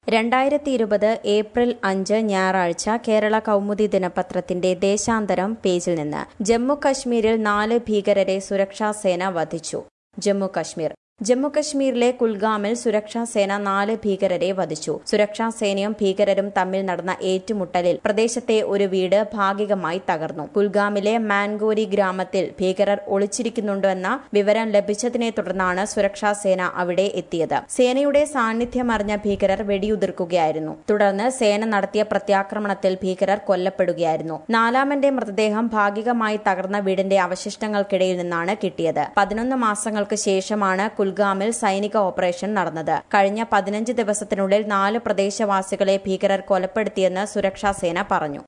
രണ്ടായിരത്തി ഇരുപത് ഏപ്രിൽ അഞ്ച് ഞായറാഴ്ച കേരള കൗമുദി ദിനപത്രത്തിന്റെ ദേശാന്തരം പേജിൽ നിന്ന് ജമ്മു കശ്മീരിൽ നാല് ഭീകരരെ സുരക്ഷാ സേന വധിച്ചു ജമ്മു കശ്മീർ ജമ്മുകശ്മീരിലെ കുൽഗാമിൽ സുരക്ഷാ സേന നാല് ഭീകരരെ വധിച്ചു സുരക്ഷാ സേനയും ഭീകരരും തമ്മിൽ നടന്ന ഏറ്റുമുട്ടലിൽ പ്രദേശത്തെ ഒരു വീട് ഭാഗികമായി തകർന്നു കുൽഗാമിലെ മാൻഗോരി ഗ്രാമത്തിൽ ഭീകരർ ഒളിച്ചിരിക്കുന്നുണ്ടെന്ന വിവരം ലഭിച്ചതിനെ തുടർന്നാണ് സുരക്ഷാ സേന അവിടെ എത്തിയത് സേനയുടെ സാന്നിധ്യം അറിഞ്ഞ ഭീകരർ വെടിയുതിർക്കുകയായിരുന്നു തുടർന്ന് സേന നടത്തിയ പ്രത്യാക്രമണത്തിൽ ഭീകരർ കൊല്ലപ്പെടുകയായിരുന്നു നാലാമന്റെ മൃതദേഹം ഭാഗികമായി തകർന്ന വീടിന്റെ അവശിഷ്ടങ്ങൾക്കിടയിൽ നിന്നാണ് കിട്ടിയത് പതിനൊന്ന് മാസങ്ങൾക്ക് ശേഷമാണ് കുൽഗാമിൽ സൈനിക ഓപ്പറേഷൻ നടന്നത് കഴിഞ്ഞ പതിനഞ്ച് ദിവസത്തിനുള്ളിൽ നാല് പ്രദേശവാസികളെ ഭീകരർ കൊലപ്പെടുത്തിയെന്ന് സുരക്ഷാ സേന പറഞ്ഞു